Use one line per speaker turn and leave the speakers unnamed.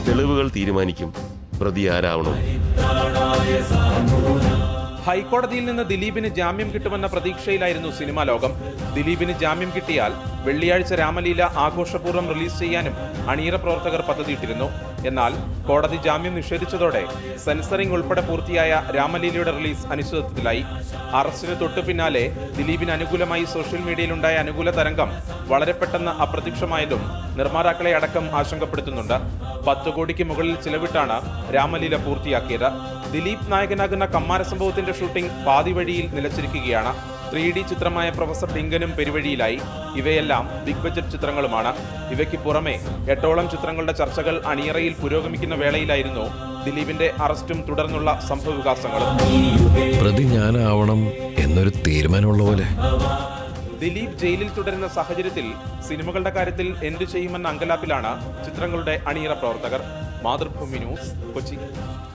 തെളിവുകൾ തീരുമാനിക്കും പ്രതി ആരാവണം
ഹൈക്കോടതിയിൽ നിന്ന് ദിലീപിന് ജാമ്യം കിട്ടുമെന്ന പ്രതീക്ഷയിലായിരുന്നു സിനിമാ ലോകം ദിലീപിന് ജാമ്യം കിട്ടിയാൽ വെള്ളിയാഴ്ച രാമലീല ആഘോഷപൂർവ്വം റിലീസ് ചെയ്യാനും അണിയറ പ്രവർത്തകർ പദ്ധതിയിട്ടിരുന്നു എന്നാൽ കോടതി ജാമ്യം നിഷേധിച്ചതോടെ സെൻസറിംഗ് ഉൾപ്പെടെ പൂർത്തിയായ രാമലീലയുടെ റിലീസ് അനിശ്ചിതത്വത്തിലായി അറസ്റ്റിന് തൊട്ടു പിന്നാലെ ദിലീപിന് അനുകൂലമായി സോഷ്യൽ മീഡിയയിലുണ്ടായ അനുകൂല തരംഗം വളരെ പെട്ടെന്ന് അപ്രത്യക്ഷമായതും നിർമ്മാതാക്കളെ അടക്കം ആശങ്കപ്പെടുത്തുന്നുണ്ട് പത്ത് കോടിക്ക് മുകളിൽ ചിലവിട്ടാണ് രാമലീല പൂർത്തിയാക്കിയത് ദിലീപ് നായകനാകുന്ന കമ്മാര സംഭവത്തിന്റെ ഷൂട്ടിംഗ് പാതി വഴിയിൽ നിലച്ചിരിക്കുകയാണ് ത്രീ ഡി ചിത്രമായ പ്രൊഫസർ ഡിങ്കനും പെരുവഴിയിലായി ഇവയെല്ലാം ബിഗ് ബജറ്റ് ചിത്രങ്ങളുമാണ് ഇവയ്ക്ക് പുറമെ എട്ടോളം ചിത്രങ്ങളുടെ ചർച്ചകൾ അണിയറയിൽ പുരോഗമിക്കുന്ന വേളയിലായിരുന്നു ദിലീപിന്റെ അറസ്റ്റും തുടർന്നുള്ള സംഭവവികാസങ്ങളും
പ്രതി ഞാനാവണം എന്നൊരു തീരുമാനമുള്ള പോലെ
ദിലീപ് ജയിലിൽ തുടരുന്ന സാഹചര്യത്തിൽ സിനിമകളുടെ കാര്യത്തിൽ എന്തു ചെയ്യുമെന്ന അങ്കലാപ്പിലാണ് ചിത്രങ്ങളുടെ അണിയറ പ്രവർത്തകർ മാതൃഭൂമി ന്യൂസ് കൊച്ചി